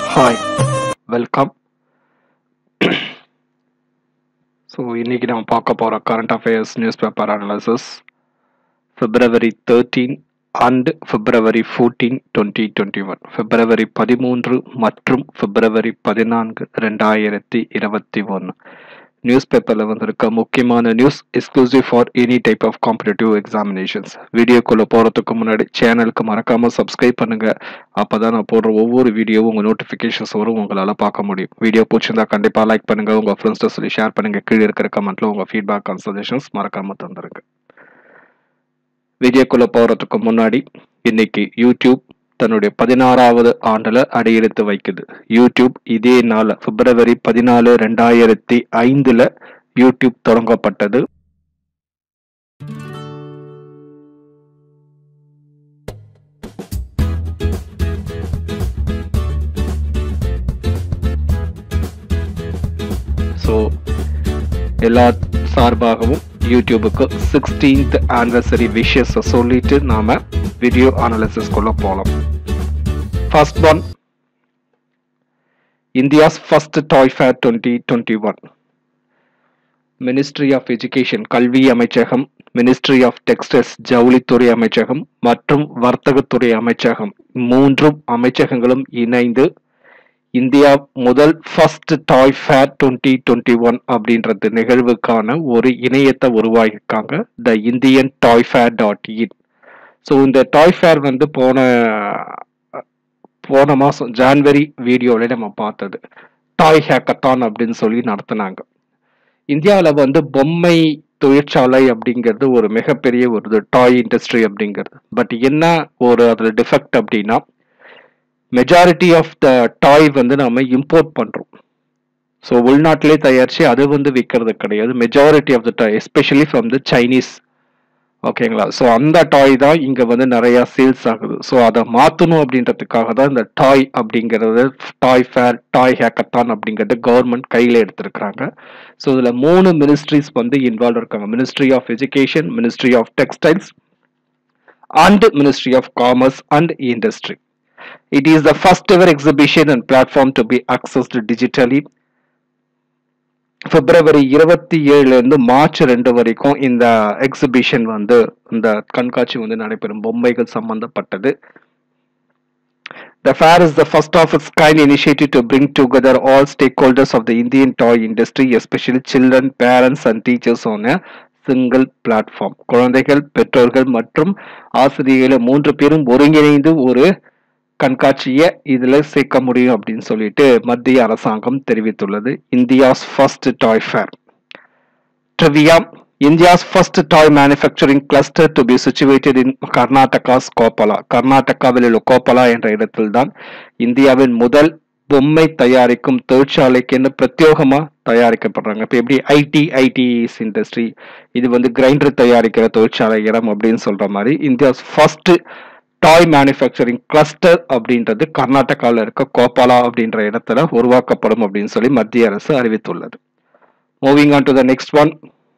Hi welcome so இன்னைக்கு நம்ம பார்க்க போகிற current affairs news paper analysis February thirteen and February fourteen twenty twenty one பிப்ரவரி பதிமூன்று மற்றும் பிப்ரவரி பதினான்கு ரெண்டாயிரத்தி இருபத்தி ஒன்று நியூஸ் பேப்பரில் வந்திருக்க முக்கியமான news exclusive for any type of competitive examinations வீடியோக்குள்ளே போகிறதுக்கு முன்னாடி சேனலுக்கு மறக்காமல் சப்ஸ்கிரைப் பண்ணுங்கள் அப்போ தான் நான் போடுற ஒவ்வொரு வீடியோவும் உங்கள் நோட்டிஃபிகேஷன்ஸ் வரும் உங்களால் பார்க்க முடியும் வீடியோ பிடிச்சிருந்தா கண்டிப்பாக லைக் பண்ணுங்கள் உங்கள் ஃப்ரெண்ட்ஸ்ட்டு சொல்லி ஷேர் பண்ணுங்கள் கீழே இருக்கிற கமெண்ட்டில் உங்கள் ஃபீட்பேக் அண்ட் சஜஷன்ஸ் மறக்காமல் தந்துருங்க வீடியோக்குள்ளே போகிறதுக்கு முன்னாடி இன்னைக்கு யூடியூப் தன்னுடைய பதினாறாவது ஆண்டுல அடியெடுத்து வைக்குது யூடியூப் இதே நாள் பிப்ரவரி பதினாலு ரெண்டாயிரத்தி ஐந்துல யூடியூப் தொடங்கப்பட்டது ஸோ எல்லா சார்பாகவும் யூடியூபுக்கு சிக்ஸ்டீன்த் ஆனிவர்சரி விஷஸ் சொல்லிட்டு நாம வீடியோ அனாலிசிஸ்குள்ள போகலாம் first one India's first toy fair twenty twenty one ministry of education கல்வி அமைச்சகம் மினிஸ்ட்ரி ஆஃப் டெக்ஸ்டைல்ஸ் ஜவுளித்துறை அமைச்சகம் மற்றும் வர்த்தகத்துறை அமைச்சகம் மூன்றும் அமைச்சகங்களும் இணைந்து இந்தியா முதல் first toy fair twenty twenty one அப்படின்றது நிகழ்வுக்கான ஒரு இணையத்தை உருவாக்கியிருக்காங்க the Indian toy fair dot in so இந்த டாய் ஃபேர் வந்து போன போன மாதம் ஜான்வரி வீடியோவில் நம்ம பார்த்தது டாய் ஹேக்கத்தான் அப்படின்னு சொல்லி நடத்தினாங்க இந்தியாவில் வந்து பொம்மை தொழிற்சாலை அப்படிங்கிறது ஒரு மிகப்பெரிய ஒரு டாய் இண்டஸ்ட்ரி அப்படிங்கிறது பட் என்ன ஒரு அதில் டிஃபெக்ட் அப்படின்னா மெஜாரிட்டி ஆஃப் த டாய் வந்து நம்ம இம்போர்ட் பண்ணுறோம் ஸோ உள்நாட்டிலே தயாரித்து அது வந்து விற்கிறது கிடையாது majority of the toy especially from the Chinese ஓகேங்களா ஸோ அந்த டாய் தான் இங்கே வந்து நிறையா சேல்ஸ் ஆகுது ஸோ அதை மாற்றணும் அப்படின்றதுக்காக தான் இந்த டாய் அப்படிங்கிறது டாய் ஃபேர் டாய் ஹேக்கத்தான் அப்படிங்கிறது கவர்மெண்ட் கையில் எடுத்திருக்கிறாங்க ஸோ இதில் மூணு மினிஸ்ட்ரிஸ் வந்து இன்வால்வ் இருக்காங்க ministry of education ministry of textiles and ministry of commerce and industry It is the first ever exhibition and platform to be accessed digitally. பிப்ரவரி இருபத்தி ஏழுல இருந்து மார்ச் ரெண்டு வரைக்கும் இந்த எக்ஸிபிஷன் வந்து இந்த கண்காட்சி வந்து நடைபெறும் பொம்மைகள் சம்பந்தப்பட்டது The fair is the first of its kind initiative to bring together all stakeholders of the Indian toy industry, especially children, parents, and teachers on a single platform குழந்தைகள் பெற்றோர்கள் மற்றும் ஆசிரியர்கள் மூன்று பேரும் ஒருங்கிணைந்து ஒரு கண்காட்சியை இதில் சேர்க்க முடியும் அப்படின்னு சொல்லிட்டு மத்திய அரசாங்கம் தெரிவித்துள்ளது India's first toy fair trivia India's first toy manufacturing cluster to be situated in Karnataka's Koppala கர்நாடகாவில் உள்ள கோப்பலா என்ற இடத்தில்தான் இந்தியாவின் முதல் பொம்மை தயாரிக்கும் தொழிற்சாலைக்குன்னு பிரத்யோகமா தயாரிக்கப்படுறாங்க இப்போ எப்படி ஐடி ஐடிஸ் இண்டஸ்ட்ரி இது வந்து கிரைண்டர் தயாரிக்கிற தொழிற்சாலை இடம் அப்படின்னு சொல்ற மாதிரி India's first toy manufacturing cluster அப்படின்றது கர்நாடகாவில் இருக்க கோபாலா அப்படின்ற இடத்துல உருவாக்கப்படும் அப்படின்னு சொல்லி மத்திய அரசு அறிவித்துள்ளது moving on to the next one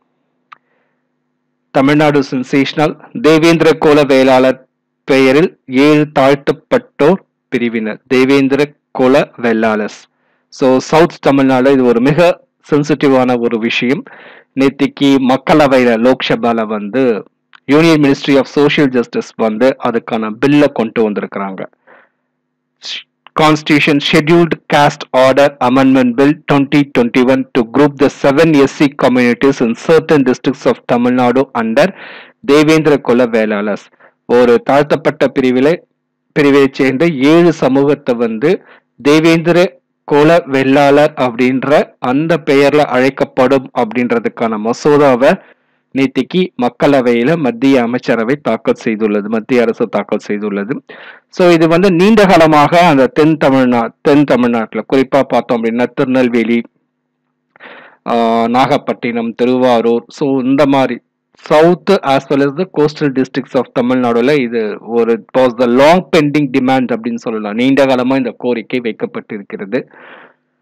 Tamil Nadu sensational Devendra Kula Velalar பெயரில் ஏழு தாழ்த்தப்பட்டோர் பிரிவினர் தேவேந்திர கோல வெள்ளாளர்ஸ் ஸோ சவுத் தமிழ்நாடு இது ஒரு மிக சென்சிட்டிவான ஒரு விஷயம் நேத்திக்கு மக்களவையில் லோக்சபால வந்து union ministry of social justice வந்து அதுக்கான பில்லை கொண்டு வந்திருக்கிறாங்க constitution scheduled caste order amendment bill twenty twenty one to group the seven SC communities in certain districts of Tamil Nadu under Devendra Kula Velalars ஒரு தாழ்த்தப்பட்ட பிரிவில பிரிவை சேர்ந்த ஏழு சமூகத்தை வந்து தேவேந்திர குல வெள்ளாளர் அப்படின்ற அந்த பெயர்ல அழைக்கப்படும் அப்படின்றதுக்கான மசோதாவை நேத்திக்கு மக்களவையில மத்திய அமைச்சரவை தாக்கல் செய்துள்ளது மத்திய அரசு தாக்கல் செய்துள்ளது ஸோ இது வந்து நீண்ட காலமாக அந்த தென் தமிழ்நா தென் தமிழ்நாட்டில் குறிப்பா பார்த்தோம் அப்படின்னா திருநெல்வேலி நாகப்பட்டினம் திருவாரூர் ஸோ இந்த மாதிரி south as well as the coastal districts of தமிழ்நாடுல இது ஒரு was the long pending demand அப்படின்னு சொல்லலாம் நீண்ட காலமா இந்த கோரிக்கை வைக்கப்பட்டிருக்கிறது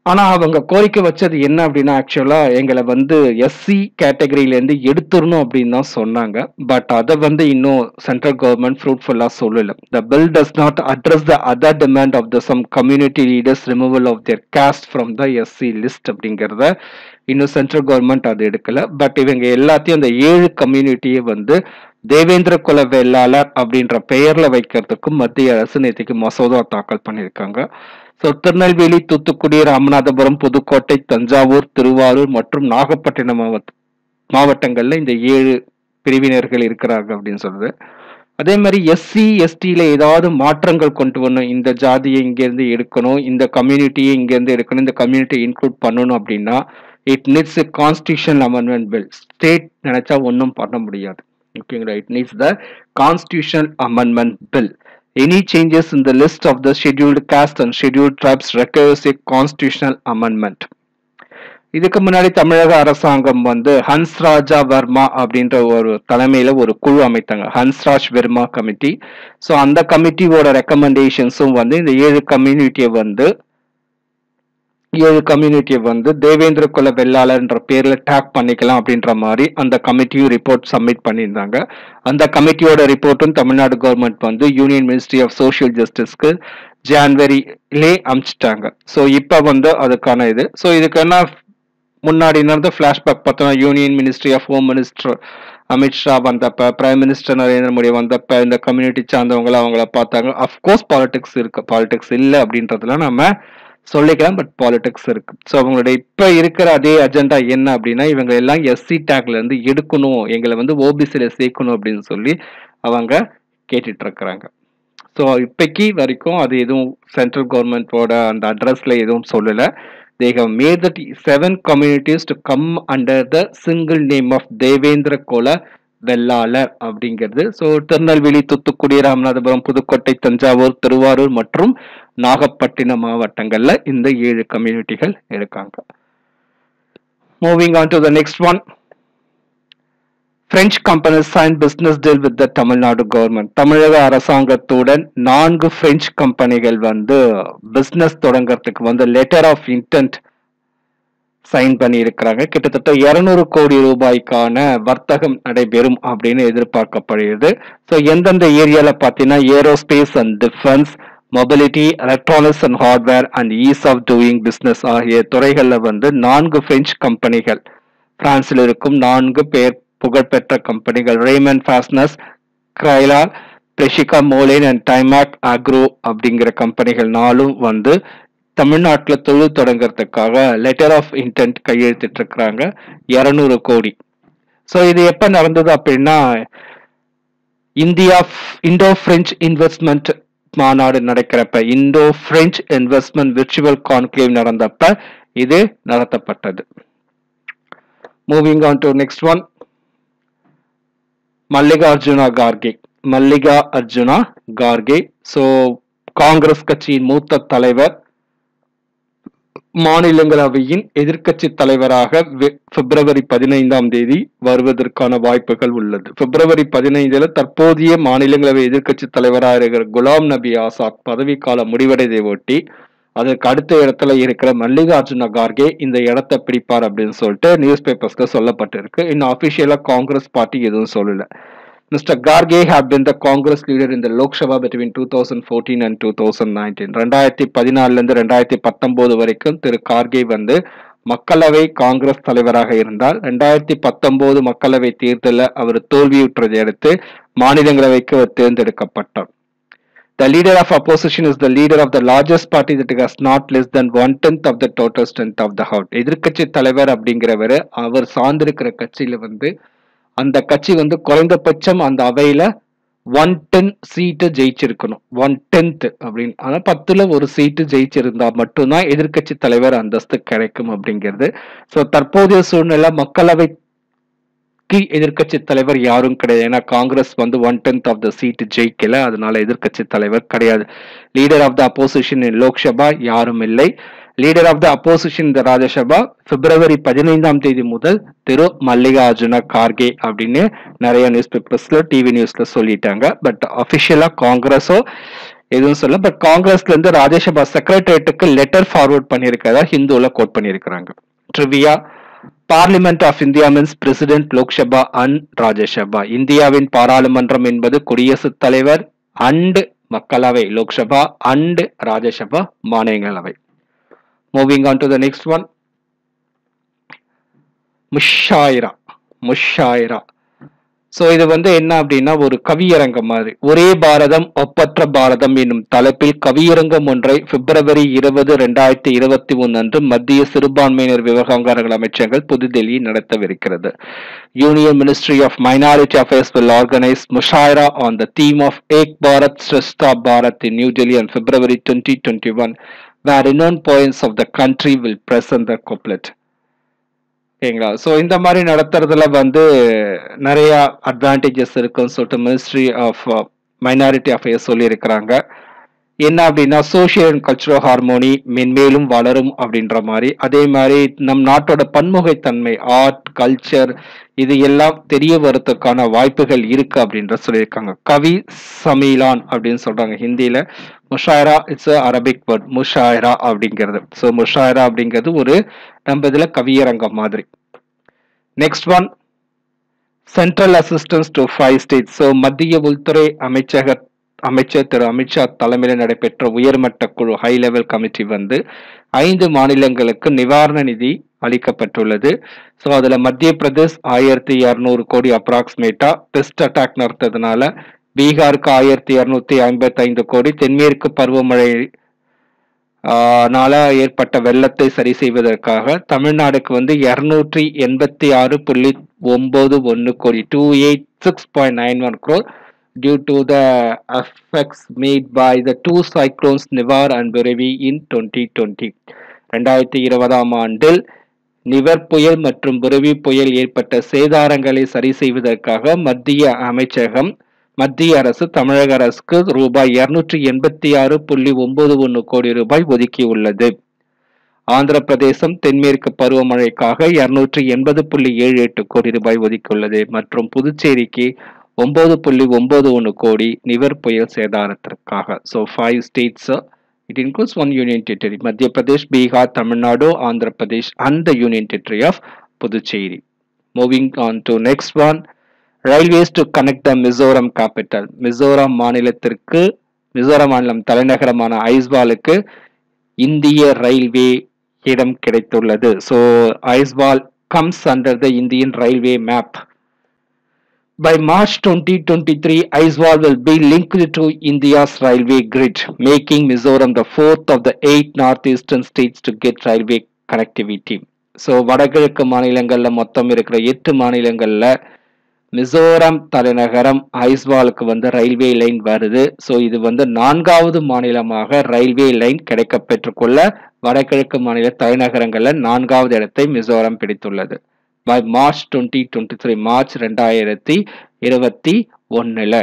ஆனா அவங்க கோரிக்கை வச்சது என்ன அப்படின்னா ஆக்சுவலா எங்களை வந்து எஸ்சி கேட்டகரியில இருந்து எடுத்துடணும் அப்படின்னு தான் சொன்னாங்க பட் அதை வந்து இன்னும் சென்ட்ரல் கவர்மெண்ட் ஃப்ரூட்ஃபுல்லா சொல்லல the bill does not address the other demand of the some community leaders removal of their caste from the SC list அப்படிங்கிறத இன்னும் சென்ட்ரல் கவர்மெண்ட் அது எடுக்கல பட் இவங்க எல்லாத்தையும் அந்த ஏழு கம்யூனிட்டியை வந்து தேவேந்திர குல வேளாளர் அப்படின்ற பெயர்ல வைக்கிறதுக்கு மத்திய அரசு நேற்றுக்கு மசோதா தாக்கல் பண்ணியிருக்காங்க ஸோ திருநெல்வேலி தூத்துக்குடி ராமநாதபுரம் புதுக்கோட்டை தஞ்சாவூர் திருவாரூர் மற்றும் நாகப்பட்டினம் மாவட்ட மாவட்டங்கள்ல இந்த ஏழு பிரிவினர்கள் இருக்கிறாங்க அப்படின்னு சொல்றது அதே மாதிரி எஸ்சி எஸ்டியில ஏதாவது மாற்றங்கள் கொண்டு வரணும் இந்த ஜாதியை இங்கேருந்து எடுக்கணும் இந்த கம்யூனிட்டியை இங்கேருந்து எடுக்கணும் இந்த கம்யூனிட்டியை இன்க்ளூட் பண்ணணும் அப்படின்னா it needs a constitution amendment bill state நினைச்சா ஒன்றும் பண்ண முடியாது ஓகேங்களா it needs the constitution amendment bill any changes in the list of the scheduled caste and scheduled tribes recovers a constitutional amendment இதுக்கு முன்னாடி தமிழக அரசாங்கம் வந்து ஹன்ஸ்ராஜா வர்மா அப்படின்ற ஒரு தலைமையில ஒரு குழு அமைத்தாங்க ஹன்ஸ்ராஜ் வர்மா கமிட்டி ஸோ அந்த கமிட்டியோட ரெக்கமெண்டேஷன்ஸும் வந்து இந்த ஏழு கம்யூனிட்டியை வந்து ஏழு கம்யூனிட்டியை வந்து தேவேந்திர குல வெள்ளாளர்ன்ற பேர்ல டேக் பண்ணிக்கலாம் அப்படின்ற மாதிரி அந்த கமிட்டியும் ரிப்போர்ட் சப்மிட் பண்ணியிருந்தாங்க அந்த கமிட்டியோட ரிப்போர்ட்டும் தமிழ்நாடு கவர்மெண்ட் வந்து யூனியன் மினிஸ்ட்ரி ஆஃப் சோஷியல் ஜஸ்டிஸ்க்கு ஜான்வரிலே அமிச்சிட்டாங்க ஸோ இப்போ வந்து அதுக்கான இது ஸோ இதுக்கு என்ன முன்னாடி நடந்த ஃப்ளாஷ்பேக் பார்த்தோம்னா union ministry of home minister Amit Shah வந்தப்ப பிரைம் மினிஸ்டர் நரேந்திர மோடி வந்தப்ப இந்த கம்யூனிட்டி சார்ந்தவங்கள அவங்கள பார்த்தாங்க அஃப்கோர்ஸ் பாலிடிக்ஸ் இருக்கு பாலிடிக்ஸ் இல்லை அப்படின்றதுல நம்ம சொல்லிக்கலாம் பட் பாலிடிக்ஸ் இருக்கு ஸோ அவங்களுடைய இப்போ இருக்கிற அதே அஜெண்டா என்ன அப்படின்னா இவங்க எல்லாம் எஸ்சி டேக்ல இருந்து எடுக்கணும் எங்களை வந்து ஓபிசியில் சேர்க்கணும் அப்படின்னு சொல்லி அவங்க கேட்டுட்டு இருக்கிறாங்க ஸோ இப்போக்கி வரைக்கும் அது எதுவும் சென்ட்ரல் கவர்மெண்ட்டோட அந்த அட்ரஸ்ல எதுவும் சொல்லலை they have made the seven communities to come under the single name of Devendra Kula Vellalar அப்படிங்கிறது ஸோ திருநெல்வேலி தூத்துக்குடி ராமநாதபுரம் புதுக்கோட்டை தஞ்சாவூர் திருவாரூர் மற்றும் நாகப்பட்டினம் மாவட்டங்கள்ல இந்த ஏழு கம்யூனிட்டிகள் இருக்காங்க moving on to the next one French company sign business deal with the Tamil Nadu government தமிழக அரசாங்கத்துடன் நான்கு பிரெஞ்சு கம்பெனிகள் வந்து பிசினஸ் தொடங்கறதுக்கு வந்து லெட்டர் ஆஃப் இன்டென்ட் சைன் பண்ணி இருக்கிறாங்க கிட்டத்தட்ட இருநூறு கோடி ரூபாய்க்கான வர்த்தகம் நடைபெறும் அப்படின்னு எதிர்பார்க்கப்படுகிறது ஸோ எந்தெந்த ஏரியால பார்த்தீங்கன்னா aerospace and defence mobility electronics and hardware and ease of doing business ஆகிய துறைகளில் வந்து நான்கு பிரெஞ்சு கம்பெனிகள் பிரான்சில் இருக்கும் நான்கு பேர் புகழ்பெற்ற கம்பெனிகள் ரேமன் ஃபாஸ்னஸ் கிரைலா பிரெஷிகா மோலின் அண்ட் டைமேக் அக்ரோ அப்படிங்கிற கம்பெனிகள் நாலும் வந்து தமிழ்நாட்டில் தொழில் தொடங்குறதுக்காக லெட்டர் ஆஃப் இன்டென்ட் கையெழுத்திட்டு இருக்கிறாங்க இரநூறு கோடி ஸோ இது எப்போ நடந்தது அப்படின்னா இந்தியா இண்டோ பிரெஞ்சு இன்வெஸ்ட்மெண்ட் மாநாடு நடக்கிறப்ப Indo French investment virtual conclave நடந்தப்ப இது நடத்தப்பட்டது moving on to next one Mallikarjuna Kharge Mallika Arjuna Kharge so Congress கட்சியின் மூத்த தலைவர் மாநிலங்களவையின் எதிர்க்கட்சி தலைவராக பிப்ரவரி பதினைந்தாம் தேதி வருவதற்கான வாய்ப்புகள் உள்ளது பிப்ரவரி பதினைந்துல தற்போதைய மாநிலங்களவை எதிர்க்கட்சி தலைவராக இருக்கிற குலாம் நபி ஆசாத் பதவிக்கால முடிவடைதை ஒட்டி அதற்கு அடுத்த இடத்துல இருக்கிற மல்லிகார்ஜுன கார்கே இந்த இடத்தை பிடிப்பார் அப்படின்னு சொல்லிட்டு நியூஸ் பேப்பர்ஸ்ல சொல்லப்பட்டிருக்கு இன்னும் அபிஷியலா காங்கிரஸ் பார்ட்டி எதுவும் சொல்லல mister Kharge have been the Congress leader இந்த Lok Sabha between two thousand fourteen and two thousand nineteen ரெண்டாயிரத்தி பதினாலுல இருந்து ரெண்டாயிரத்தி பத்தொன்பது வரைக்கும் திரு கார்கே வந்து மக்களவை காங்கிரஸ் தலைவராக இருந்தால் ரெண்டாயிரத்தி பத்தொன்பது மக்களவை தேர்தலில் அவர் தோல்வியுற்றதை அடுத்து மாநிலங்களவைக்கு அவர் தேர்ந்தெடுக்கப்பட்டார் The leader of opposition is the leader of the largest party that has not less than one tenth of the total strength of the house. எதிர்க்கட்சி தலைவர் அப்படிங்கிறவர் அவர் சார்ந்திருக்கிற கட்சியில வந்து அந்த கட்சி வந்து குறைந்தபட்சம் அந்த அவையில ஒன் டென் சீட்டு ஜெயிச்சிருக்கணும் ஒன் டென்த் அப்படின்னு ஆனா பத்துல ஒரு சீட்டு ஜெயிச்சிருந்தா மட்டும்தான் எதிர்க்கட்சி தலைவர் அந்தஸ்து கிடைக்கும் அப்படிங்கிறது ஸோ தற்போதைய சூழ்நிலை மக்களவை எதிர்க்கட்சி தலைவர் யாரும் கிடையாது ஏன்னா காங்கிரஸ் வந்து one tenth of the seat ஜெயிக்கல அதனால எதிர்க்கட்சி தலைவர் கிடையாது leader of the opposition in Lok Sabha யாரும் இல்லை லீடர் ஆஃப் த அப்போசிஷன் இந்த ராஜ்யசபா பிப்ரவரி பதினைந்தாம் தேதி முதல் திரு மல்லிகார்ஜுன கார்கே அப்படின்னு நிறைய நியூஸ் பேப்பர்ஸ்ல டிவி நியூஸ்ல சொல்லிட்டாங்க பட் அபிஷியலா காங்கிரஸோ எதுவும் சொல்ல பட் காங்கிரஸ்ல இருந்து ராஜ்யசபா செக்ரட்டரியேட்டுக்கு லெட்டர் ஃபார்வர்ட் பண்ணியிருக்கிறதா ஹிந்துல கோட் பண்ணியிருக்கிறாங்க trivia parliament of India means president Lok Sabha and Rajya Sabha இந்தியாவின் பாராளுமன்றம் என்பது குடியரசுத் தலைவர் அண்ட் மக்களவை லோக்சபா அண்ட் ராஜ்யசபா மாநிலங்களவை moving on to the next one mushaira mushaira so இது வந்து என்ன அப்படின்னா ஒரு கவியரங்கம் மாதிரி ஒரே பாரதம் ஒப்பற்ற பாரதம் என்னும் தலைப்பில் கவியரங்கம் ஒன்றை பிப்ரவரி இருபது ரெண்டாயிரத்தி இருபத்தி ஒன்று அன்று மத்திய சிறுபான்மையினர் விவகாரங்கள் அமைச்சர்கள் புதுடெல்லியில் நடத்தவிருக்கிறது union ministry of minority affairs will organize mushaira on the theme of Ek Bharat Shrestha Bharat in New Delhi on February 2021 where renowned poets of the country will present the couplet ஓகேங்களா ஸோ இந்த மாதிரி நடத்துறதுல வந்து நிறைய advantages இருக்குன்னு சொல்லிட்டு ministry of minority affairs சொல்லியிருக்கிறாங்க என்ன அப்படின்னா சோஷியல் அண்ட் கல்ச்சுரல் ஹார்மோனி மென்மேலும் வளரும் அப்படின்ற மாதிரி அதே மாதிரி நம் நாட்டோட பன்முகைத்தன்மை ஆர்ட் கல்ச்சர் இது எல்லாம் தெரிய வரதுக்கான வாய்ப்புகள் இருக்கு அப்படின்ற சொல்லியிருக்காங்க கவி சமீலான் அப்படின்னு சொல்றாங்க ஹிந்தியில mushaira it's Arabic word mushaira அப்படிங்கிறது ஸோ முஷாயரா அப்படிங்கிறது ஒரு நம்ம இதுல கவியரங்கம் மாதிரி next one central assistance to five states so மத்திய உள்துறை அமைச்சக அமைச்சர் திரு அமித்ஷா தலைமையில் நடைபெற்ற உயர்மட்ட குழு ஹை லெவல் கமிட்டி வந்து ஐந்து மாநிலங்களுக்கு நிவாரண நிதி அளிக்கப்பட்டுள்ளது ஸோ அதில் மத்திய பிரதேஷ் ஆயிரத்தி இரநூறு கோடி அப்ராக்சிமேட்டா பெஸ்ட் அட்டாக் நடத்ததுனால பீகாருக்கு ஆயிரத்தி இரநூத்தி ஐம்பத்தி ஐந்து கோடி தென்மேற்கு பருவமழை ஆஹ் னால ஏற்பட்ட வெள்ளத்தை சரி செய்வதற்காக தமிழ்நாடுக்கு வந்து இருநூற்றி எண்பத்தி ஆறு புள்ளி ஒன்பது ஒன்று கோடி two eight six point nine one crore due to the effects made by the two cyclones Nivar and Burevi in twenty twenty ரெண்டாயிரத்தி இருபதாம் ஆண்டில் நிவர் புயல் மற்றும் புரவி புயல் ஏற்பட்ட சேதாரங்களை சரி செய்வதற்காக மத்திய அமைச்சகம் மத்திய அரசு தமிழக அரசுக்கு ரூபாய் இருநூற்றி எண்பத்தி ஆறு புள்ளி ஒன்பது ஒன்று கோடி ரூபாய் ஒதுக்கியுள்ளது ஆந்திர பிரதேசம் தென்மேற்கு பருவமழைக்காக இருநூற்றி எண்பது புள்ளி ஏழு எட்டு கோடி ரூபாய் ஒதுக்கியுள்ளது மற்றும் புதுச்சேரிக்கு ஒன்பது புள்ளி ஒன்பது ஒன்று கோடி நிவர் புயல் சேதாரத்திற்காக so five states it includes one union territory Madhya Pradesh Bihar Tamil Nadu Andhra Pradesh and the union territory of Puducherry moving on to next one railways to connect the Mizoram capital Mizoram மாநிலத்திற்கு மிசோரம் மாநிலம் தலைநகரமான ஐஸ்வாலுக்கு இந்திய ரயில்வே இடம் கிடைத்துள்ளது so Aizawl comes under the Indian railway map By March 2023, Aizawl will be linked to India's railway grid, making Mizoram the fourth of the eight northeastern states to get railway connectivity. So வடகிழக்கு மாநிலங்களில் மொத்தம் இருக்கிற எட்டு மாநிலங்களில் மிசோரம் தலைநகரம் ஐஸ்வாலுக்கு வந்து railway line வருது so இது வந்து நான்காவது மாநிலமாக ரயில்வே லைன் கிடைக்க பெற்றுக்கொள்ள வடகிழக்கு மாநில தலைநகரங்களில் நான்காவது இடத்தை மிசோரம் பிடித்துள்ளது by March twenty twenty three மார்ச் ரெண்டாயிரத்தி இருபத்தி ஒன்னுல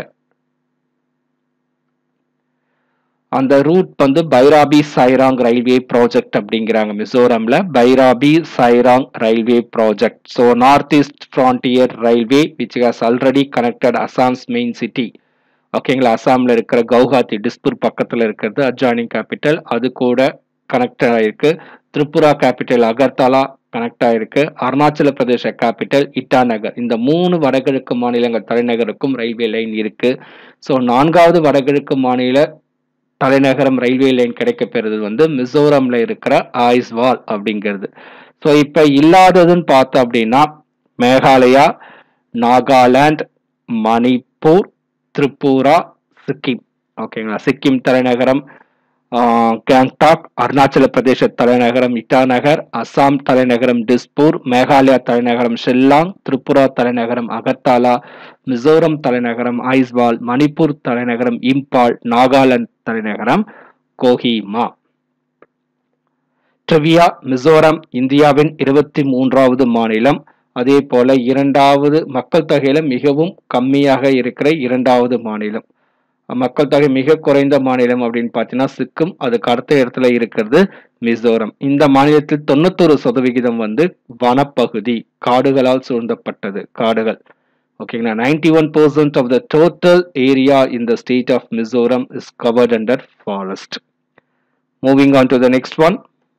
அந்த ரூட் வந்து பைராபி சைராங் ரயில்வே ப்ராஜெக்ட் அப்படிங்கிறாங்க மிசோரம்ல Bairabi Sairang railway project so north east frontier railway which has already connected Assam's main city ஓகேங்களா அசாம்ல இருக்கிற கவுஹாத்தி டிஸ்பூர் பக்கத்துல இருக்கிறது அட்ஜாயினிங் கேபிட்டல் அது கூட கனெக்ட் ஆயிருக்கு திரிபுரா கேபிட்டல் அகர்தலா கனெக்ட் ஆயிருக்கு அருணாச்சல பிரதேச கேபிட்டல் இட்டாநகர் இந்த மூணு வடகிழக்கு மாநிலங்கள் தலைநகருக்கும் ரயில்வே லைன் இருக்கு ஸோ நான்காவது வடகிழக்கு மாநில தலைநகரம் ரயில்வே லைன் கிடைக்க பெறுது வந்து மிசோரம்ல இருக்கிற ஆய்ஸ்வால் அப்படிங்கிறது ஸோ இப்போ இல்லாததுன்னு பார்த்தோம் அப்படின்னா மேகாலயா நாகாலாந்து மணிப்பூர் திரிபுரா சிக்கிம் ஓகேங்களா சிக்கிம் தலைநகரம் கேங்டாக் அருணாச்சல பிரதேச தலைநகரம் இட்டாநகர் அசாம் தலைநகரம் டிஸ்பூர் மேகாலயா தலைநகரம் ஷில்லாங் திரிபுரா தலைநகரம் அகர்தாலா மிசோரம் தலைநகரம் ஐஸ்வால் மணிப்பூர் தலைநகரம் இம்பால் நாகாலாந்து தலைநகரம் கோஹிமா ட்ரிவியா மிசோரம் இந்தியாவின் இருபத்தி மூன்றாவது மாநிலம் அதே போல இரண்டாவது மக்கள் தொகையில மிகவும் கம்மியாக இருக்கிற இரண்டாவது மாநிலம் மக்கள் தொகை மிக குறைந்த மாநிலம் அப்படின்னு பார்த்தீங்கன்னா சிக்கிம் அதுக்கு அடுத்த இடத்துல இருக்கிறது மிசோரம் இந்த மாநிலத்தில் தொண்ணூத்தொரு சதவிகிதம் வந்து வனப்பகுதி காடுகளால் சூழ்ந்தப்பட்டது காடுகள் ஓகேங்களா ninety one percent of the total area in the state of Mizoram is covered under forest moving on to the next one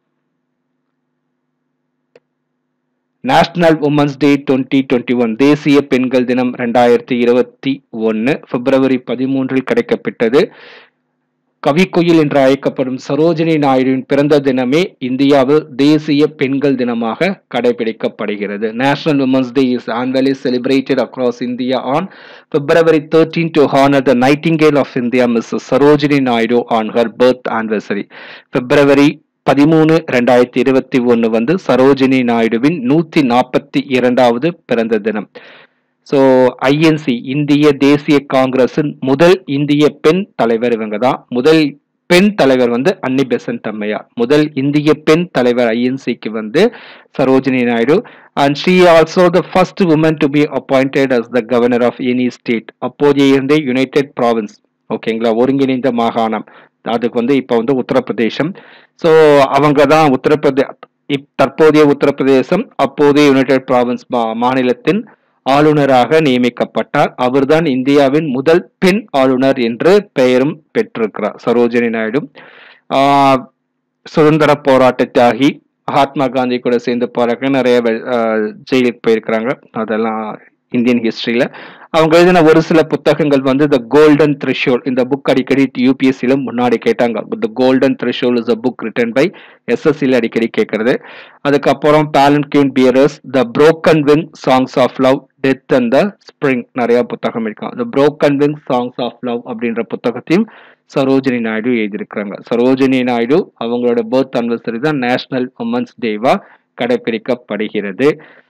national women's day twenty twenty one தேசிய பெண்கள் தினம் ரெண்டாயிரத்தி இருபத்தி ஒன்று பிப்ரவரி பதிமூன்றில் கிடைக்கப்பட்டது கவிக்குயில் என்று அழைக்கப்படும் சரோஜினி நாயுடுவின் பிறந்த தினமே இந்தியாவில் தேசிய பெண்கள் தினமாக கடைபிடிக்கப்படுகிறது national women's day is annually celebrated across India on February thirteen to honour the nightingale of India miss Sarojini Naidu on her birth anniversary பிப்ரவரி பதிமூணு ரெண்டாயிரத்தி இருபத்தி ஒன்று வந்து சரோஜினி நாயுடுவின் நூத்தி நாற்பத்தி இரண்டாவது பிறந்த தினம் ஸோ ஐஎன்சி இந்திய தேசிய காங்கிரசின் முதல் இந்திய பெண் தலைவர் இவங்க தான் முதல் பெண் தலைவர் வந்து அன்னி பெசன்ட் அம்மையார் முதல் இந்திய பெண் தலைவர் ஐஎன்சிக்கு வந்து Sarojini Naidu and she also the first woman to be appointed as the governor of any state அப்போதைய இருந்தே யுனைடெட் ப்ராவின்ஸ் ஓகேங்களா ஒருங்கிணைந்த மாகாணம் அதுக்கு வந்து இப்போ வந்து உத்தரப்பிரதேசம் ஸோ அவங்க தான் உத்தரப்பிரதே இப் தற்போதைய உத்தரப்பிரதேசம் அப்போதைய யுனைடெட் ப்ராவின்ஸ் மாநிலத்தின் ஆளுநராக நியமிக்கப்பட்டார் அவர்தான் இந்தியாவின் முதல் பெண் ஆளுநர் என்று பெயரும் பெற்றிருக்கிறார் சரோஜினி நாயுடு ஆஹ் சுதந்திர போராட்ட தியாகி மகாத்மா காந்தி கூட சேர்ந்து போறாங்க நிறைய ஜெயிலுக்கு போயிருக்கிறாங்க அதெல்லாம் இந்தியன் ஹிஸ்டரியில அவங்க எழுதின ஒரு சில புத்தகங்கள் வந்து த கோல்டன் த்ரிஷோல் இந்த புக் அடிக்கடி யூபிஎஸ்சியில முன்னாடி கேட்டாங்க the golden threshold is a book written by எஸ்எஸ்சியில் அடிக்கடி கேட்கறது அதுக்கப்புறம் palanquin bearers the broken wing songs of love death and the spring நிறைய புத்தகம் இருக்கும் the broken wing songs of love அப்படின்ற புத்தகத்தையும் சரோஜினி நாயுடு எழுதியிருக்கிறாங்க சரோஜினி நாயுடு அவங்களோட பர்த் அனிவர்சரி தான் நேஷனல் உமன்ஸ் டேவா கடைபிடிக்கப்படுகிறது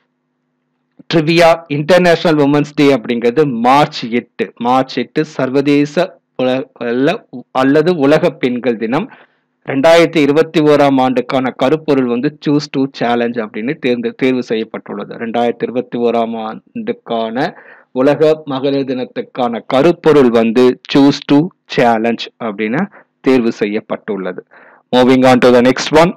ட்ரிவியா இன்டர்நேஷனல் உமன்ஸ் டே அப்படிங்கிறது மார்ச் எட்டு மார்ச் எட்டு சர்வதேச உலக அல்லது உலக பெண்கள் தினம் ரெண்டாயிரத்தி இருபத்தி ஓராம் ஆண்டுக்கான கருப்பொருள் வந்து சூஸ் டு சேலஞ்ச் அப்படின்னு தேர்ந்து தேர்வு செய்யப்பட்டுள்ளது ரெண்டாயிரத்தி இருபத்தி ஓராம் ஆண்டுக்கான உலக மகளிர் தினத்துக்கான கருப்பொருள் வந்து சூஸ் டு சேலஞ்ச் அப்படின்னு தேர்வு செய்யப்பட்டுள்ளது moving on to the next one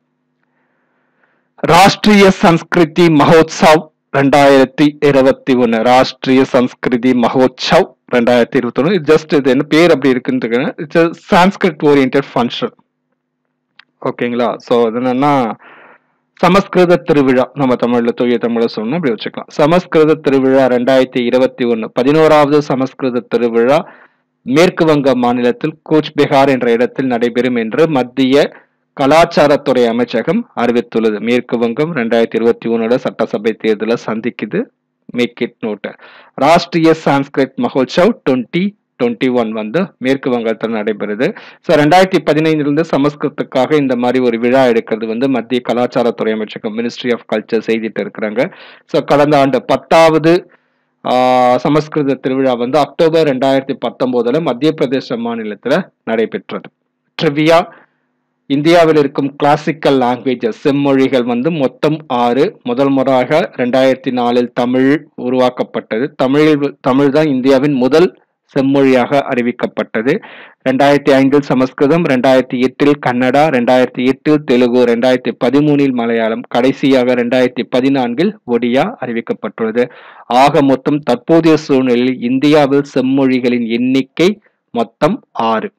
Rashtriya Sanskriti Mahotsav ரெண்டாயிரத்தி இருபத்தி ஒன்று ராஷ்டிரிய சம்ஸ்கிருதி மகோத்சவ் ரெண்டாயிரத்தி இருபத்தி ஒன்று ஜஸ்ட் இது என்ன பேர் அப்படி இருக்குன்னு இட்ஸ் சான்ஸ்கிரிட் ஓரியன்ட் ஃபங்க்ஷன் ஓகேங்களா ஸோ அது என்னன்னா சமஸ்கிருத திருவிழா நம்ம தமிழ்ல தூய தமிழ்ல சொன்னோம் அப்படி வச்சுக்கலாம் சமஸ்கிருத திருவிழா ரெண்டாயிரத்தி இருபத்தி ஒன்று பதினோராவது சமஸ்கிருத திருவிழா மேற்கு வங்க மாநிலத்தில் கூச் பிகார் என்ற இடத்தில் நடைபெறும் என்று மத்திய கலாச்சாரத்துறை அமைச்சகம் அறிவித்துள்ளது மேற்கு வங்கம் ரெண்டாயிரத்தி இருபத்தி ஒன்னோட சட்டசபை தேர்தலை சந்திக்குது make it note Rashtriya Sanskrit Mahotsav twenty twenty one வந்து மேற்கு வங்கத்தில் நடைபெறுது ஸோ ரெண்டாயிரத்தி பதினைந்திலிருந்து சமஸ்கிருத்துக்காக இந்த மாதிரி ஒரு விழா எடுக்கிறது வந்து மத்திய கலாச்சாரத்துறை அமைச்சகம் மினிஸ்ட்ரி ஆஃப் கல்ச்சர் செய்துட்டு இருக்கிறாங்க ஸோ கடந்த ஆண்டு பத்தாவது சமஸ்கிருத திருவிழா வந்து அக்டோபர் ரெண்டாயிரத்தி பத்தொன்பதுல மத்திய பிரதேச மாநிலத்தில் நடைபெற்றது ட்ரிவியா இந்தியாவில் இருக்கும் கிளாசிக்கல் லாங்குவேஜஸ் செம்மொழிகள் வந்து மொத்தம் ஆறு முதல் முறையாக ரெண்டாயிரத்தி நாலில் தமிழ் உருவாக்கப்பட்டது தமிழில் தமிழ் தான் இந்தியாவின் முதல் செம்மொழியாக அறிவிக்கப்பட்டது ரெண்டாயிரத்தி ஐந்தில் சமஸ்கிருதம் ரெண்டாயிரத்தி எட்டில் கன்னடா ரெண்டாயிரத்தி எட்டில் தெலுங்கு ரெண்டாயிரத்தி பதிமூணில் மலையாளம் கடைசியாக ரெண்டாயிரத்தி பதினான்கில் ஒடியா அறிவிக்கப்பட்டுள்ளது ஆக மொத்தம் தற்போதைய சூழ்நிலையில் இந்தியாவில் செம்மொழிகளின் எண்ணிக்கை மொத்தம் ஆறு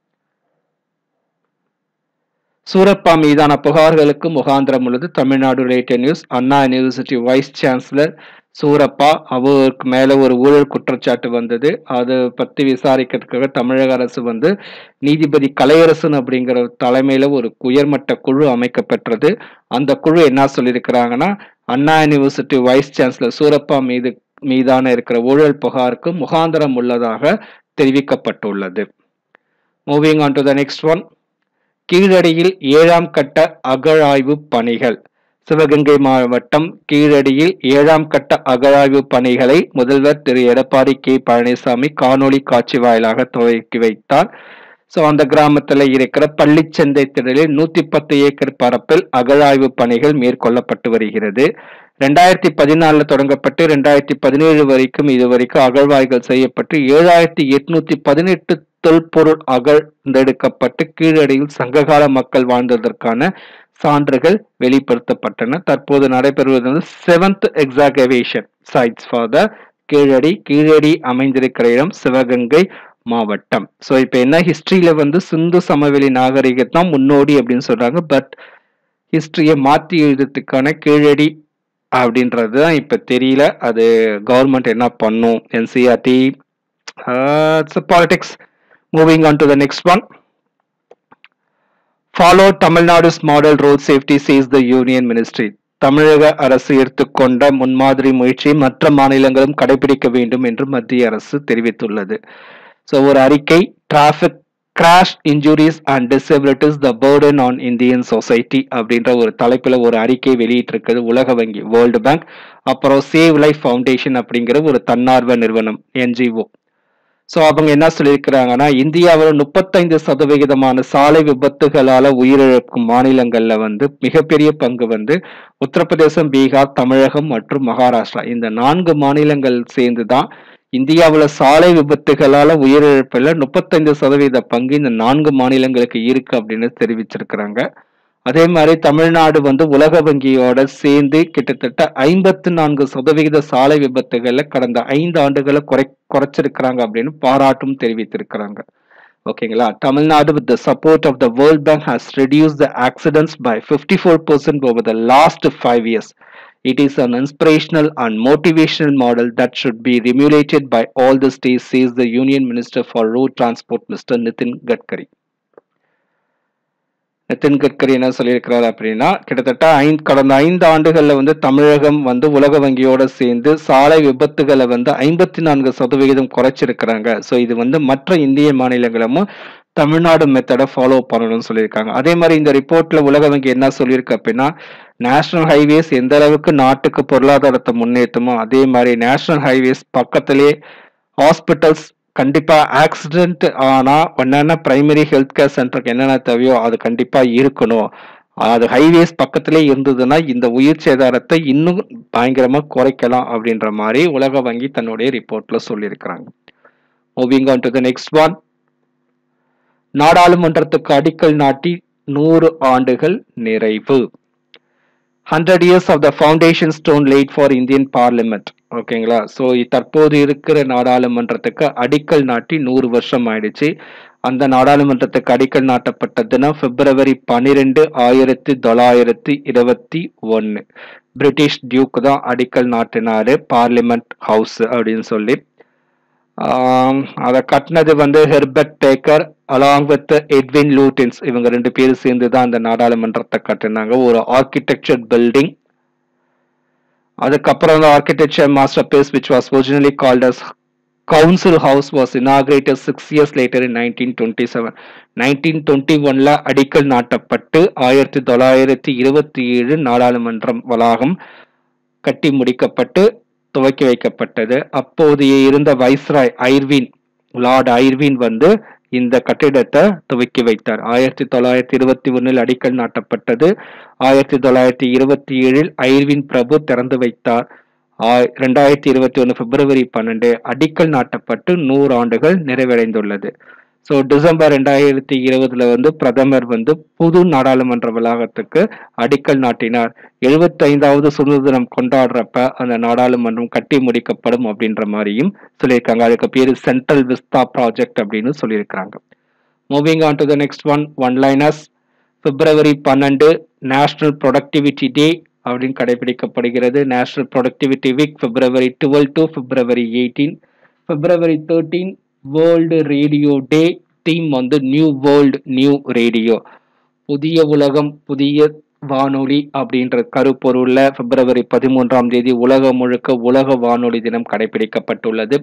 சூரப்பா மீதான புகார்களுக்கு முகாந்திரம் உள்ளது Tamil Nadu related news Anna university vice chancellor Surappa அவருக்கு மேல ஒரு ஊழல் குற்றச்சாட்டு வந்தது அதை பத்தி விசாரிக்கிறதுக்காக தமிழக அரசு வந்து நீதிபதி கலையரசன் அப்படிங்கிற தலைமையில ஒரு உயர்மட்ட குழு அமைக்கப்பெற்றது அந்த குழு என்ன சொல்லியிருக்கிறாங்கன்னா Anna university vice chancellor Surappa மீது மீதான இருக்கிற ஊழல் புகாருக்கு முகாந்திரம் உள்ளதாக தெரிவிக்கப்பட்டுள்ளது moving on to the next one கீழடியில் ஏழாம் கட்ட அகழாய்வு பணிகள் சிவகங்கை மாவட்டம் கீழடியில் ஏழாம் கட்ட அகழாய்வு பணிகளை முதல்வர் திரு எடப்பாடி கே பழனிசாமி காணொளி காட்சி வாயிலாக துவக்கி வைத்தார் ஸோ அந்த கிராமத்தில் இருக்கிற பள்ளிச்சந்தை திடலில் நூத்தி பத்து ஏக்கர் பரப்பில் அகழாய்வு பணிகள் மேற்கொள்ளப்பட்டு வருகிறது ரெண்டாயிரத்தி பதினாலுல தொடங்கப்பட்டு ரெண்டாயிரத்தி பதினேழு வரைக்கும் இது வரைக்கும் அகழ்வாய்கள் செய்யப்பட்டு ஏழாயிரத்தி எட்நூத்தி பதினெட்டு தொல்பொருள் அகழ்ந்தெடுக்கப்பட்டு கீழடியில் சங்ககால மக்கள் வாழ்ந்ததற்கான சான்றுகள் வெளிப்படுத்தப்பட்டன தற்போது நடைபெறுவது வந்து seventh excavation sites for the Keezhadi Keezhadi அமைந்திருக்கிற இடம் சிவகங்கை மாவட்டம் ஸோ இப்போ என்ன ஹிஸ்டரியில வந்து சிந்து சமவெளி நாகரிகத்தான் முன்னோடி அப்படின்னு சொல்றாங்க பட் ஹிஸ்டரியை மாற்றி எழுதுறதுக்கான கீழடி அப்படின்றது தான் இப்போ தெரியல அது கவர்மெண்ட் என்ன பண்ணும் NCERT it's politics moving on to the next one follow Tamil Nadu's model road safety says the union ministry தமிழக அரசு எடுத்துக்கொண்ட முன்மாதிரி முயற்சியை மற்ற மாநிலங்களும் கடைபிடிக்க வேண்டும் என்று மத்திய அரசு தெரிவித்துள்ளது ஸோ ஒரு அறிக்கை traffic crash injuries and disabilities the burden on Indian society அப்படின்ற ஒரு தலைப்பில் ஒரு அறிக்கை வெளியிட்டிருக்குது உலக வங்கி வேர்ல்டு பேங்க் அப்புறம் சேவ் லைஃப் ஃபவுண்டேஷன் அப்படிங்கிற ஒரு தன்னார்வ நிறுவனம் என்ஜிஓ ஸோ அவங்க என்ன சொல்லியிருக்கிறாங்கன்னா இந்தியாவில் முப்பத்தைந்து சதவிகிதமான சாலை விபத்துகளால உயிரிழக்கும் மாநிலங்கள்ல வந்து மிகப்பெரிய பங்கு வந்து உத்தரப்பிரதேசம் பீகார் தமிழகம் மற்றும் மகாராஷ்டிரா இந்த நான்கு மாநிலங்கள் சேர்ந்து தான் இந்தியாவில் சாலை விபத்துகளால உயிரிழப்பில் முப்பத்தைந்து சதவீத பங்கு இந்த நான்கு மாநிலங்களுக்கு இருக்கு அப்படின்னு தெரிவிச்சிருக்கிறாங்க அதே மாதிரி தமிழ்நாடு வந்து உலக வங்கியோட சேர்ந்து கிட்டத்தட்ட ஐம்பத்து நான்கு சதவிகித சாலை விபத்துகளை கடந்த ஐந்து ஆண்டுகளை குறை குறைச்சிருக்கிறாங்க அப்படின்னு பாராட்டும் தெரிவித்திருக்கிறாங்க ஓகேங்களா Tamil Nadu with the support of the world bank has reduce the accidents by fifty four percent over the last five years It is an inspirational and motivational model that should be emulated by all the states, says the Union Minister for Road Transport, Mr. Nitin Gadkari. Nitin Gadkari என்ன சொல்லியிருக்கிறார் அப்படின்னா கிட்டத்தட்ட ஐந்து கடந்த ஐந்து ஆண்டுகள்ல வந்து தமிழகம் வந்து உலக வங்கியோட சேர்ந்து சாலை விபத்துகளை வந்து ஐம்பத்தி நான்கு சதவிகிதம் குறைச்சிருக்கிறாங்க ஸோ இது வந்து மற்ற இந்திய மாநிலங்களும் தமிழ்நாடு மெத்தடை ஃபாலோ பண்ணணும்னு சொல்லியிருக்காங்க அதே மாதிரி இந்த ரிப்போர்ட்ல உலக வங்கி என்ன சொல்லியிருக்கு அப்படின்னா நேஷனல் ஹைவேஸ் எந்த அளவுக்கு நாட்டுக்கு பொருளாதாரத்தை முன்னேற்றுமோ அதே மாதிரி நேஷனல் ஹைவேஸ் பக்கத்திலே ஹாஸ்பிட்டல்ஸ் கண்டிப்பா ஆக்சிடென்ட் ஆனா என்னென்ன பிரைமரி ஹெல்த் கேர் சென்டருக்கு என்னென்ன தேவையோ அது கண்டிப்பா இருக்கணும் அது ஹைவேஸ் பக்கத்திலே இருந்ததுன்னா இந்த உயிர் சேதாரத்தை இன்னும் பயங்கரமா குறைக்கலாம் அப்படின்ற மாதிரி உலக வங்கி தன்னுடைய ரிப்போர்ட்ல சொல்லியிருக்கிறாங்க moving on to the next one நாடாளுமன்றத்துக்கு அடிக்கல் நாட்டி நூறு ஆண்டுகள் நிறைவு hundred years of the foundation stone laid for Indian parliament ஓகேங்களா ஸோ தற்போது இருக்கிற நாடாளுமன்றத்துக்கு அடிக்கல் நாட்டி நூறு வருஷம் ஆயிடுச்சு அந்த நாடாளுமன்றத்துக்கு அடிக்கல் நாட்டப்பட்ட தினம் பிப்ரவரி பன்னிரெண்டு ஆயிரத்தி தொள்ளாயிரத்தி இருபத்தி ஒன்று பிரிட்டிஷ் டியூக் தான் அடிக்கல் நாட்டினாரு பார்லிமெண்ட் ஹவுஸ் அப்படின்னு சொல்லி அதை கட்டினது வந்து Herbert Baker along with Edwin Lutyens இவங்க ரெண்டு பேரும் சேர்ந்து தான் அந்த நாடாளுமன்றத்தை கட்டினாங்க ஒரு ஆர்கிடெக்சர் பில்டிங் அதுக்கப்புறம் அந்த architecture masterpiece which was originally called as council house was inaugurated six years later in nineteen twenty seven nineteen twenty ஒன்ல அடிக்கல் நாட்டப்பட்டு ஆயிரத்தி தொள்ளாயிரத்தி இருபத்தி ஏழு நாடாளுமன்றம் வளாகம் கட்டி முடிக்கப்பட்டு துவக்கி வைக்கப்பட்டது அப்போதைய இருந்த வைஸ்ராய் ஐர்வின் லார்ட் ஐர்வின் வந்து இந்த கட்டிடத்தை துவக்கி வைத்தார் ஆயிரத்தி தொள்ளாயிரத்தி இருபத்தி ஒன்னில் அடிக்கல் நாட்டப்பட்டது ஆயிரத்தி தொள்ளாயிரத்தி இருபத்தி ஏழில் ஐர்வின் பிரபு திறந்து வைத்தார் ரெண்டாயிரத்தி இருபத்தி ஒன்று பிப்ரவரி பன்னெண்டு அடிக்கல் நாட்டப்பட்டு நூறு ஆண்டுகள் நிறைவடைந்துள்ளது ஸோ டிசம்பர் ரெண்டாயிரத்தி இருபதுல வந்து பிரதமர் வந்து புது நாடாளுமன்ற வளாகத்துக்கு அடிக்கல் நாட்டினார் எழுபத்தைந்தாவது சுதந்திர தினம் கொண்டாடுறப்ப அந்த நாடாளுமன்றம் கட்டி முடிக்கப்படும் அப்படின்ற மாதிரியும் சொல்லியிருக்காங்க அதுக்கு பேரு சென்ட்ரல் விஸ்தா ப்ராஜெக்ட் அப்படின்னு சொல்லியிருக்காங்க moving on to the next one one liners பிப்ரவரி பன்னெண்டு நேஷனல் ப்ரொடக்டிவிட்டி டே அப்படின்னு கடைபிடிக்கப்படுகிறது national productivity week February twelve to February eighteen February thirteen world radio day theme வந்து நியூ வேர்ல்டு நியூ ரேடியோ புதிய உலகம் புதிய வானொலி அப்படின்ற கருப்பொருள்ல பிப்ரவரி பதிமூன்றாம் தேதி உலகம் முழுக்க உலக வானொலி தினம் கடைபிடிக்கப்பட்டுள்ளது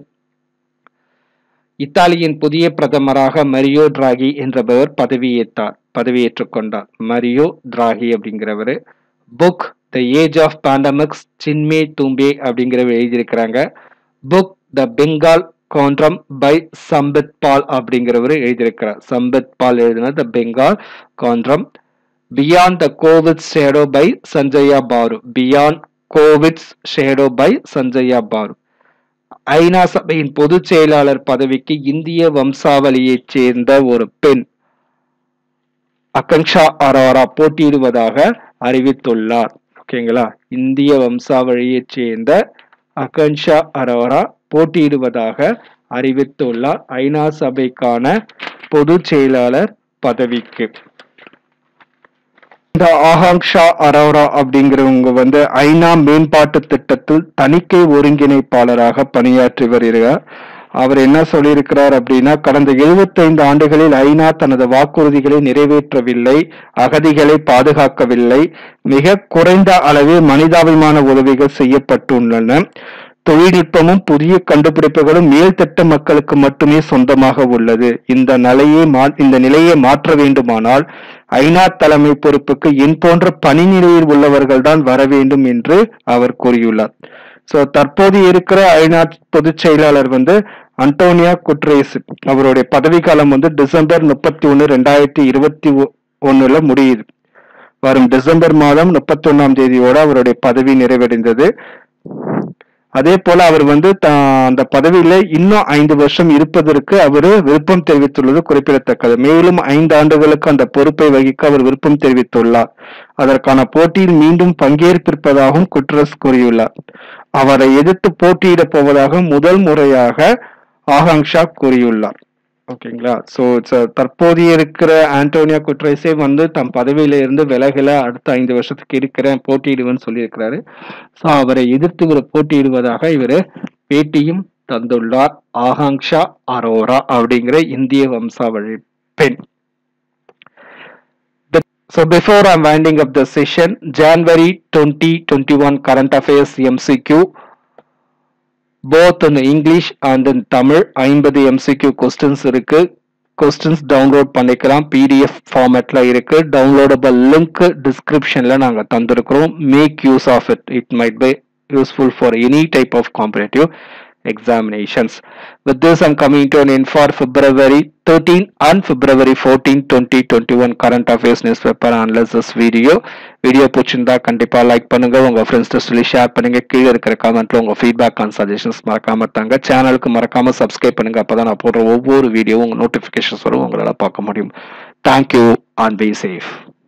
இத்தாலியின் புதிய பிரதமராக மரியோ டிராகி என்றவர் பதவியேற்றார் பதவியேற்றுக் கொண்டார் மரியோ டிராகி அப்படிங்கிறவர் book the age of pandemics Chinmay Tumbe அப்படிங்கிறவர் எழுதியிருக்கிறாங்க book the Bengal conundrum by Sambit Pal அப்படிங்கிறவர் எழுதியிருக்கிறார் சம்பித் பால் எழுதின the Bengal conundrum beyond the covid shadow by Sanjaya Baru beyond covid shadow by Sanjaya Baru ஐநா சபையின் பொதுச் செயலாளர் பதவிக்கு இந்திய வம்சாவளியைச் சேர்ந்த ஒரு பெண் அகங்ஷா அரோரா போட்டியிடுவதாக அறிவித்துள்ளார் ஓகேங்களா இந்திய வம்சாவளியைச் சேர்ந்த அகன்ஷா அரோரா போட்டியிடுவதாக அறிவித்துள்ளார் ஐநா சபைக்கான பொதுச் செயலாளர் பதவிக்கு இந்த ஆகாங்ஷா அரோரா அப்படிங்கிறவங்க வந்து ஐநா மேம்பாட்டு திட்டத்தில் தணிக்கை ஒருங்கிணைப்பாளராக பணியாற்றி வருகிறார் அவர் என்ன சொல்லியிருக்கிறார் அப்படின்னா கடந்த 75 ஆண்டுகளில் ஐநா தனது வாக்குறுதிகளை நிறைவேற்றவில்லை அகதிகளை பாதுகாக்கவில்லை மிக குறைந்த அளவில் மனிதாபிமான உதவிகள் செய்யப்பட்டுள்ளன தொழில்நுட்பமும் புதிய கண்டுபிடிப்புகளும் மேல்தட்ட மக்களுக்கு மட்டுமே சொந்தமாக உள்ளது இந்த நிலையை மா- இந்த நிலையை மாற்ற வேண்டுமானால் ஐநா தலைமை பொறுப்புக்கு என் போன்ற பணி நிலையில் உள்ளவர்கள் தான் வர வேண்டும் என்று அவர் கூறியுள்ளார் சோ தற்போது இருக்கிற ஐநா பொதுச் செயலாளர் வந்து அன்டோனியா குட்ரேஸ் அவருடைய பதவிக்காலம் வந்து டிசம்பர் முப்பத்தி ஒன்னு ரெண்டாயிரத்தி இருபத்தி ஒண்ணுல முடியுது வரும் டிசம்பர் மாதம் முப்பத்தி ஒன்னாம் தேதியோட அவருடைய பதவி நிறைவடைந்தது அதே போல அவர் வந்து தா- அந்த பதவியில இன்னும் ஐந்து வருஷம் இருப்பதற்கு அவர் விருப்பம் தெரிவித்துள்ளது குறிப்பிடத்தக்கது மேலும் ஐந்து ஆண்டுகளுக்கு அந்த பொறுப்பை வகிக்க அவர் விருப்பம் தெரிவித்துள்ளார் அதற்கான போட்டியில் மீண்டும் பங்கேற்பிருப்பதாகவும் குட்ரஸ் கூறியுள்ளார் அவரை எதிர்த்து போட்டியிட போவதாக முதல் முறையாக ஆகாங்ஷா கூறியுள்ளார் ஓகேங்களா சோ தற்போதைய இருக்கிற ஆண்டோனியா குட்ரேஸே வந்து தம் பதவியில இருந்து விலகல அடுத்த ஐந்து வருஷத்துக்கு இருக்கிறேன் போட்டியிடுவேன்னு சொல்லியிருக்கிறாரு ஸோ அவரை எதிர்த்து இவர் போட்டியிடுவதாக இவர் பேட்டியும் தந்துள்ளார் ஆகாங்ஷா அரோரா அப்படிங்கிற இந்திய வம்சாவழி பெண் The- So before I'm winding up the session, January 2021 current affairs MCQ, both in English and in Tamil, ஐம்பது MCQ questions இருக்கு கொஸ்டின்ஸ் டவுன்லோட் பண்ணிக்கலாம் பிடிஎஃப் ஃபார்மேட்ல இருக்கு டவுன்லோடபிள் லிங்க் டிஸ்கிரிப்ஷன்ல நாங்க தந்திருக்கிறோம் make use of it it might be useful for any type of competitive examinations. With this, I'm coming to an end for February 13 and February 14, 2021 current affairs newspaper analysis video. Video பிடிச்சிருந்தா கண்டிப்பா like பண்ணுங்க உங்க friends சொல்லி share பண்ணுங்க கீழே இருக்கிற கமெண்ட்ல உங்க ஃபீட்பேக் அண்ட் சஜஷன்ஸ் மறக்காம தாங்க சேனலுக்கு மறக்காம சப்ஸ்கிரைப் பண்ணுங்க அப்பதான் நான் போடுற ஒவ்வொரு வீடியோவும் உங்க நோட்டிபிகேஷன்ஸ் வரும் உங்களால பார்க்க முடியும் தேங்க்யூ அண்ட் பி சேஃப்